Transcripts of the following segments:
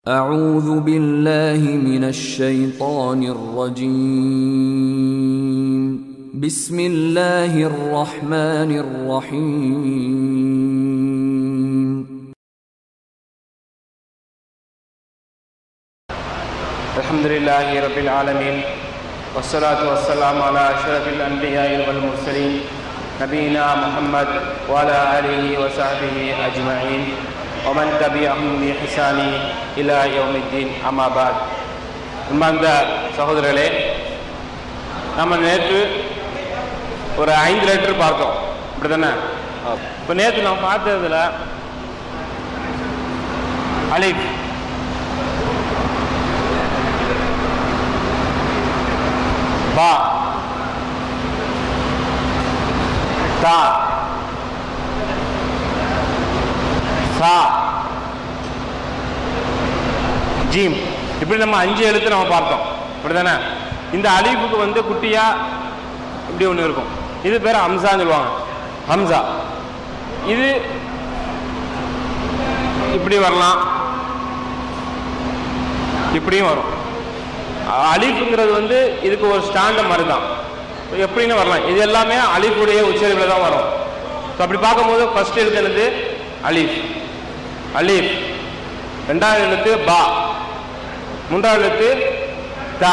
أعوذ بالله من الشيطان الرجيم بسم الله الرحمن الرحيم الحمد لله رب العالمين والصلاة والسلام على أشرف الأنبياء والمرسلين نبينا محمد وعلى آله وصحبه أجمعين ومن تبعهم بإحسان إلى يوم الدين أما بعد அன்பார்ந்த சகோதரர்களே நம்ம நேற்று ஒரு ஐந்து லெட்டர் பார்த்தோம் அப்படி தானே இப்போ நேற்று நம்ம பார்த்ததுல அலிஃப் பா தா சா ஜீம் இப்படி நம்ம அஞ்சு எழுத்து நம்ம பார்த்தோம் இப்படிதானே இந்த அலிஃபுக்கு வந்து குட்டியா இப்படி ஒன்று இருக்கும் இது பேர் ஹம்சான்னு சொல்லுவாங்க ஹம்சா இது இப்படி வரலாம் இப்படியும் வரும் அலிஃபுங்கிறது வந்து இதுக்கு ஒரு ஸ்டாண்ட மாதிரி தான் எப்படின்னு வரலாம் இது எல்லாமே அலிஃபுடைய உச்சரிப்பில் தான் வரும் ஸோ அப்படி பார்க்கும்போது ஃபர்ஸ்ட் எழுத்து என்னது அலிஃப் அலிஃப் ரெண்டாவது எழுத்து பா மூன்றாவது எழுத்து தா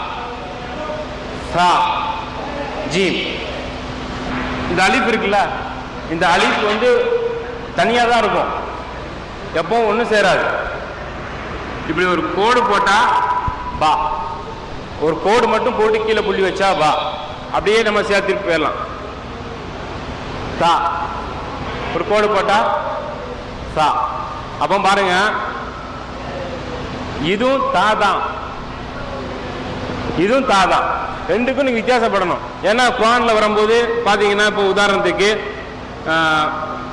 சா ஜீம் இந்த அலிஃப் இருக்குல்ல இந்த அலிஃப் வந்து தனியாக தான் இருக்கும் எப்பவும் ஒன்றும் சேராது இப்படி ஒரு கோடு போட்டால் பா ஒரு கோடு மட்டும் போட்டு கீழே புள்ளி வச்சா பா அப்படியே நம்ம சேர்த்துட்டு போயிடலாம் தா ஒரு கோடு போட்டா சா அப்போ பாருங்க இதுவும் தா தான் இதுவும் தா தான் ரெண்டுக்கும் நீங்க வித்தியாசப்படணும் ஏன்னா குரான்ல வரும்போது பாத்தீங்கன்னா இப்போ உதாரணத்துக்கு ஆஹ்,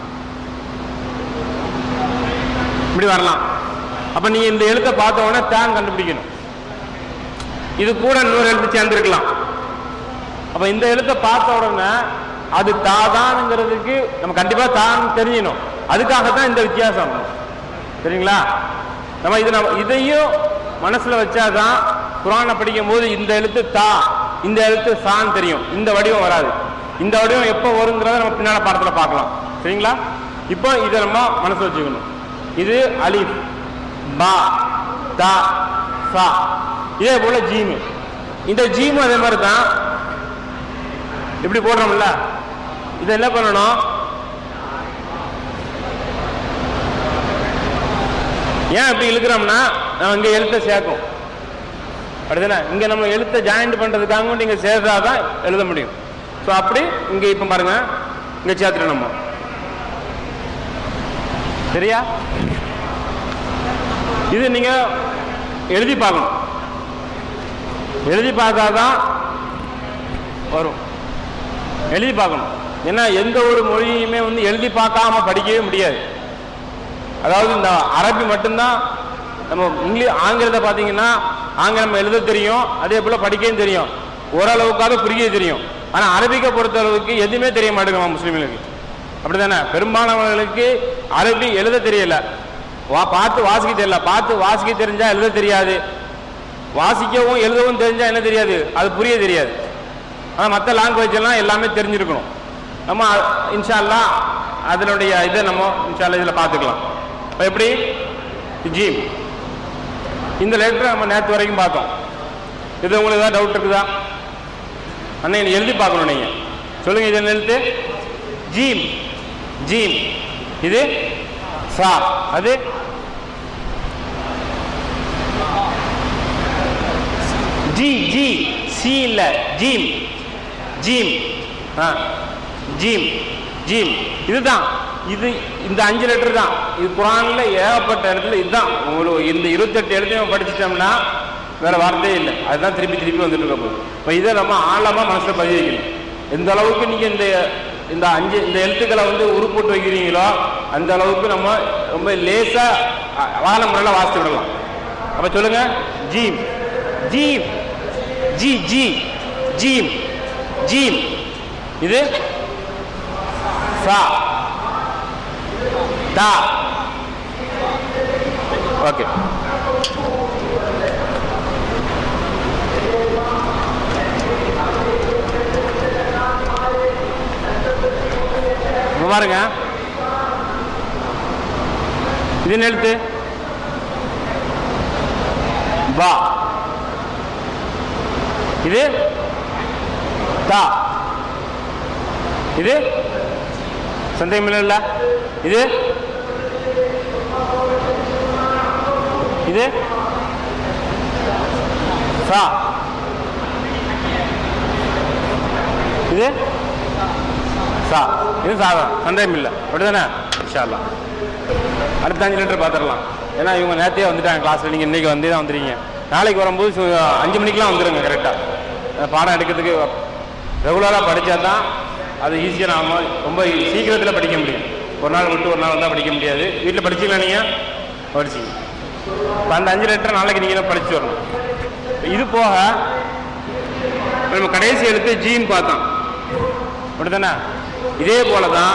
இப்படி வரலாம் அப்ப நீங்க இந்த எழுத்தை பார்த்த உடனே தான் கண்டுபிடிக்கணும் இது கூட இன்னொரு எழுத்து சேர்ந்துருக்கலாம் அப்ப இந்த எழுத்தை பார்த்த உடனே அது தாதானுங்கிறதுக்கு நம்ம கண்டிப்பா தான் தெரிஞ்சிடும் அதுக்காகத்தான் இந்த வித்தியாசம் சரிங்களா நம்ம இது நம்ம இதையும் மனசுல வச்சாதான் குரானை படிக்கும் போது இந்த எழுத்து தா இந்த எழுத்து சான்னு தெரியும் இந்த வடிவம் வராது இந்த வடிவம் எப்போ வருங்கிறத நம்ம பின்னால பாடத்துல பார்க்கலாம் சரிங்களா இப்போ இதை நம்ம மனசுல வச்சுக்கணும் இது அலிஃப் பா தா சா இதே போல ஜீமு இந்த ஜீமு அதே மாதிரி தான் இப்படி போடுறோம்ல இதை என்ன பண்ணணும் ஏன் இப்படி இழுக்கிறோம்னா நம்ம இங்க எழுத்தை சேர்க்கும் அப்படிதானே இங்க நம்ம எழுத்தை ஜாயிண்ட் பண்றதுக்காக நீங்க சேர்த்தாதான் எழுத முடியும் ஸோ அப்படி இங்க இப்ப பாருங்க இங்க சேர்த்துட்டோம் நம்ம சரியா இது நீங்க எழுதி பார்க்கணும் எழுதி பார்த்தாதான் வரும் எழுதி பார்க்கணும் ஏன்னா எந்த ஒரு மொழியுமே வந்து எழுதி பார்க்காம படிக்கவே முடியாது அதாவது இந்த அரபி மட்டும்தான் நம்ம இங்கிலீஷ் ஆங்கிலத்தை பார்த்தீங்கன்னா ஆங்கிலம் எழுத தெரியும் அதே போல் படிக்கவும் தெரியும் ஓரளவுக்காவது புரிய தெரியும் ஆனால் அரபிக்கை பொறுத்த அளவுக்கு எதுவுமே தெரிய மாட்டேங்குது முஸ்லீம்களுக்கு அப்படிதானே பெரும்பாலானவர்களுக்கு அரபி எழுத தெரியல வா பார்த்து வாசிக்க தெரியல பார்த்து வாசிக்க தெரிஞ்சா எழுத தெரியாது வாசிக்கவும் எழுதவும் தெரிஞ்சா என்ன தெரியாது அது புரிய தெரியாது ஆனால் மற்ற லாங்குவேஜ் எல்லாம் எல்லாமே தெரிஞ்சிருக்கணும் நம்ம இன்ஷா அல்லாஹ் அதனுடைய இதை நம்ம இன்ஷா அல்லாஹ் இதில் பார்த்துக்கலாம் இப்போ எப்படி ஜீம் இந்த லெட்டர் நம்ம நேற்று வரைக்கும் பார்த்தோம் இது உங்களுக்கு ஏதாவது டவுட் இருக்குதா அண்ணா இதை எழுதி பார்க்கணும் நீங்கள் சொல்லுங்க இது என்ன எழுத்து ஜீம் ஜீம் இது சா அது ஜி ஜி சி இல்ல ஜீம் ஜீம் ஆ ஜீம் ஜீம் இதுதான் இது இந்த அஞ்சு லெட்டர் தான் இது குரான்ல ஏகப்பட்ட இடத்துல இதுதான் உங்களுக்கு இந்த இருபத்தெட்டு எழுத்தையும் படிச்சிட்டோம்னா வேற வார்த்தையே இல்லை அதுதான் திருப்பி திருப்பி வந்துட்டு இருக்க போகுது இப்போ இதை நம்ம ஆழமா மனசுல பதிய வைக்கணும் எந்த அளவுக்கு நீங்க இந்த இந்த அஞ்சு இந்த எழுத்துக்களை வந்து உருப்போட்டு வைக்கிறீங்களோ அந்த அளவுக்கு நம்ம ரொம்ப லேசா வாழ முறையில் வாசித்து விடலாம் அப்ப சொல்லுங்க ஜீம் ஜீம் ஜி ஜி ஜீம் ஜீம் இது சா தா ஓகே இங்க பாருங்க இது என்ன எழுத்து பா இது தா இது சந்தேகம் இல்லைல்ல இது இது சா இது சா இது சாதம் சந்தேகம் இல்லை அப்படிதானே இன்ஷால்லா அடுத்த அஞ்சு லிட்டர் பார்த்துடலாம் ஏன்னா இவங்க நேரத்தையே வந்துட்டாங்க கிளாஸில் நீங்கள் இன்றைக்கி வந்து தான் வந்துடுங்க நாளைக்கு வரும்போது சு- அஞ்சு மணிக்கெலாம் வந்துடுங்க கரெக்டாக பாடம் எடுக்கிறதுக்கு ரெகுலராக படித்தா தான் அது ஈஸியாக நாம ரொம்ப சீக்கிரத்தில் படிக்க முடியும் ஒரு நாள் விட்டு ஒரு நாள் வந்தால் படிக்க முடியாது வீட்டில் படிச்சிங்களா நீங்கள் படிச்சிங்க இப்போ அந்த அஞ்சு லிட்டர் நாளைக்கு நீங்கள் படிச்சு வரணும் இது போக நம்ம கடைசி எழுத்து ஜீன் பார்த்தோம் அப்படிதானே இதே போல தான்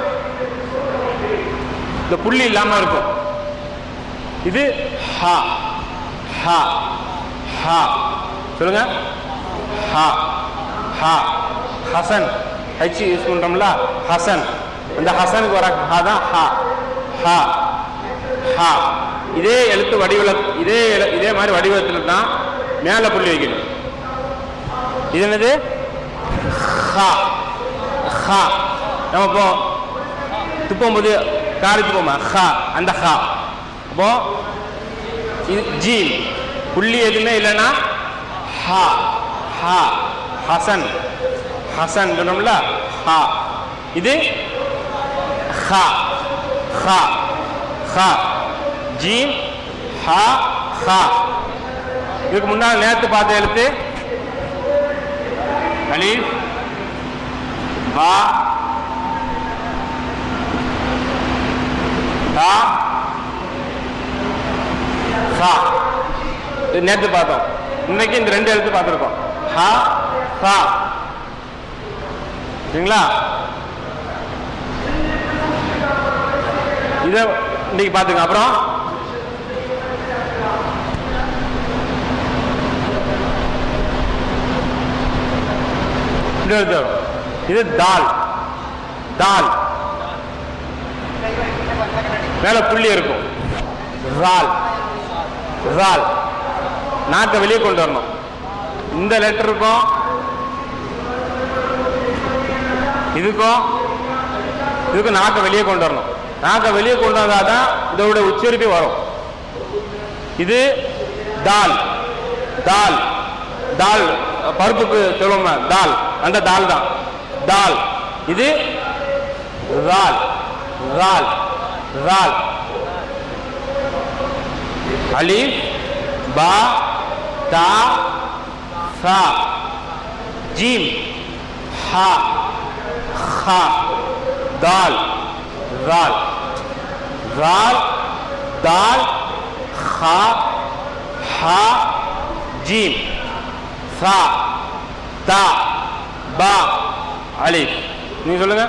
இந்த புள்ளி இல்லாம இருக்கும் இது ஹா ஹா ஹா சொல்லுங்க ஹா ஹா ஹசன் ஹச் யூஸ் பண்றோம்ல ஹசன் அந்த ஹசனுக்கு வர ஹா தான் ஹா ஹா ஹா இதே எழுத்து வடிவில் இதே எழு- இதே மாதிரி வடிவத்தில் தான் மேலே புள்ளி வைக்கணும் இது என்னது ஹா ஹா நம்ம இப்போ துப்பும் போது காரி துப்போமா ஹா அந்த ஹா அப்போ இது ஜீம் புள்ளி எதுவுமே இல்லைன்னா ஹா ஹா ஹசன் ஹசன் சொன்னோம்ல ஹா இது ஹா ஹா ஹா ஜீம் ஹா ஹா இதுக்கு முன்னால் நேற்று பார்த்த எழுத்து அலீஃப் பா தா சா இது நேற்று பார்த்தோம் இன்னைக்கு இந்த ரெண்டு எழுத்து பார்த்துருக்கோம் ஹா சா சரிங்களா இதை இன்னைக்கு பார்த்துங்க அப்புறம் இன்னொரு தடவை. இது தால் தால் மேல புள்ளி இருக்கும் ரால் ரால் நாக்கை வெளியே கொண்டு வரணும் இந்த லெட்டருக்கும் இதுக்கும் இதுக்கும் நாக்கை வெளியே கொண்டு வரணும் நாக்கை வெளியே கொண்டு வந்தால் தான் இதோட உச்சரிப்பே வரும் இது தால் தால் தால் பருப்புக்கு சொல்லுவோம் தால் அந்த தால் தான் தால் இது ரால் ரால் ரால் அலிஃப் பா தா சா ஜீம் ஹா ஹா தால் ரால் ரால் தால் ஹா ஹா ஜீம் சா தா பா அலிஃப் நீங்க சொல்லுங்க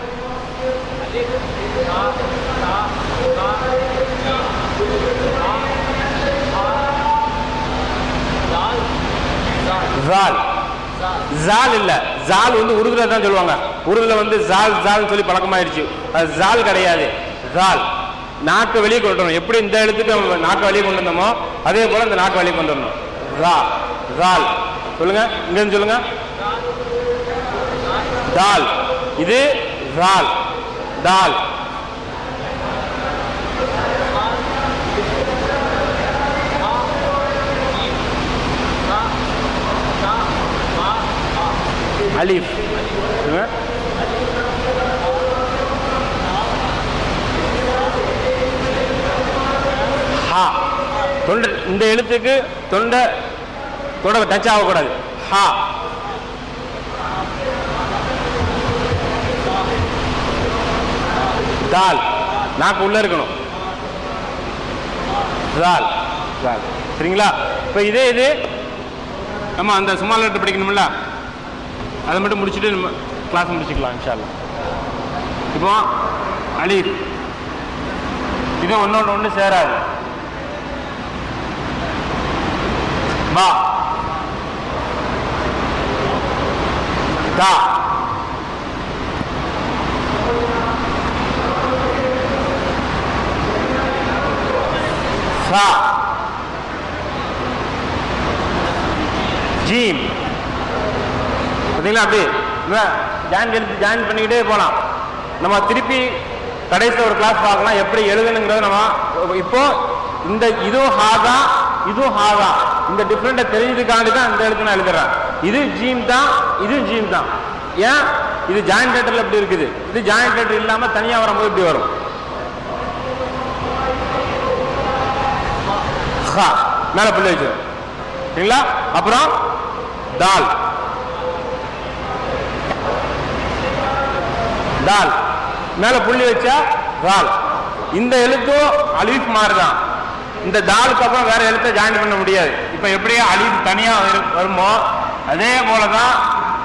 ஜால் ஜால் இல்ல ஜால் வந்து உருதுல தான் சொல்லுவாங்க உருதுல வந்து ஜால் ஜால் சொல்லி பழக்கமாயிருச்சு அது ஜால் கிடையாது ஜால் நாக்கு வெளியே கொண்டு வரணும் எப்படி இந்த எழுத்துக்கு நம்ம நாக்கு வெளியே கொண்டு வந்தோமோ அதே போல இந்த நாக்கு வெளியே கொண்டு வரணும் ஜா ஜால் சொல்லுங்க இங்க இருந்து சொல்லுங்க தால் இது ஜால் தால் அலிஃப் சொல்லுங்க. ஹா தொண்டை இந்த எழுத்துக்கு தொண்டை தொண்டை டச் ஆகக்கூடாது ஹா தால் நாக்கு உள்ள இருக்கணும் தால் தால் சரிங்களா இப்போ இதே இது நம்ம அந்த சும்மா லெட்டர் படிக்கணும்ல அதை மட்டும் முடிச்சுட்டு நம்ம கிளாஸ் முடிச்சுக்கலாம் இன்ஷால்லா இப்போ அலீஃப் இது ஒன்றோட ஒன்று சேராது பா தா சா ஜீம் பார்த்தீங்களா அப்படி ஜாயின் எடுத்து ஜாயின் பண்ணிக்கிட்டே போகலாம் நம்ம திருப்பி கடைசியில் ஒரு கிளாஸ் பார்க்கலாம் எப்படி எழுதணுங்கிறத நம்ம இப்போ இந்த இதுவும் ஹா தான் இதுவும் ஹா தான் இந்த டிஃப்ரெண்ட்டை தெரிஞ்சதுக்காண்டி தான் இந்த எழுத்து நான் எழுதுறேன் இது ஜீம் தான் இதுவும் ஜீம் தான் ஏன் இது ஜாயிண்ட் லெட்டரில் இப்படி இருக்குது இது ஜாயிண்ட் லெட்டர் இல்லாமல் தனியாக வரும்போது இப்படி வரும் ஹா மேலே புள்ளி வச்சிடும் சரிங்களா அப்புறம் தால் தால் மேல புள்ளி வச்சா தால் இந்த எழுத்தும் அலீஃப் மாறுதான் இந்த தாலுக்கு அப்புறம் வேற எழுத்தை ஜாயின் பண்ண முடியாது இப்ப எப்படி அலீஃப் தனியா வரு- வருமோ அதே போலதான்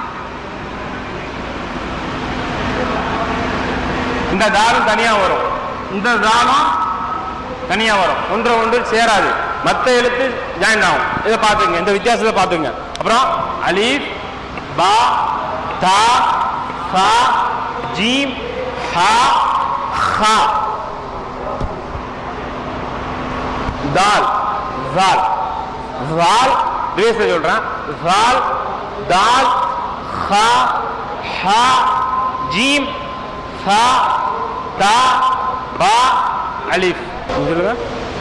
இந்த தாலும் தனியா வரும் இந்த தாலும் தனியா வரும் ஒன்று ஒன்று சேராது மற்ற எழுத்து ஜாயின் ஆகும் இதை பார்த்துங்க இந்த வித்தியாசத்தை பார்த்துங்க அப்புறம் அலீஃப் பா தா சா ஜீம் ஹா ஹா தால் ஜால் ஜால் ரிவேஸ்ல சொல்றேன் ஜால் தால் ஹா ஹா ஜீம் சா தா பா அலிஃப் சொல்லுங்க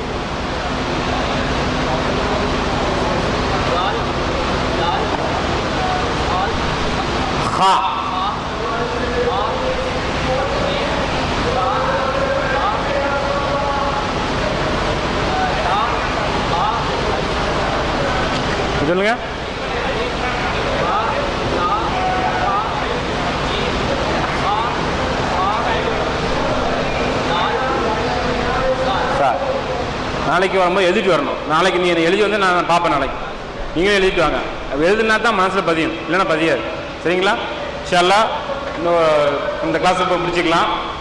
ஹா சொல்லுங்க சார் நாளைக்கு வரும்போது எழுதிட்டு வரணும் நாளைக்கு நீ எழுதி வந்து நான் பார்ப்பேன் நாளைக்கு நீங்களும் எழுதிட்டு வாங்க அப்ப எழுதுனா தான் மனசில் பதியும் இல்லைன்னா பதியாது சரிங்களா ஷல்லா இன்னும் இந்த கிளாஸ் இப்போ முடிச்சுக்கலாம்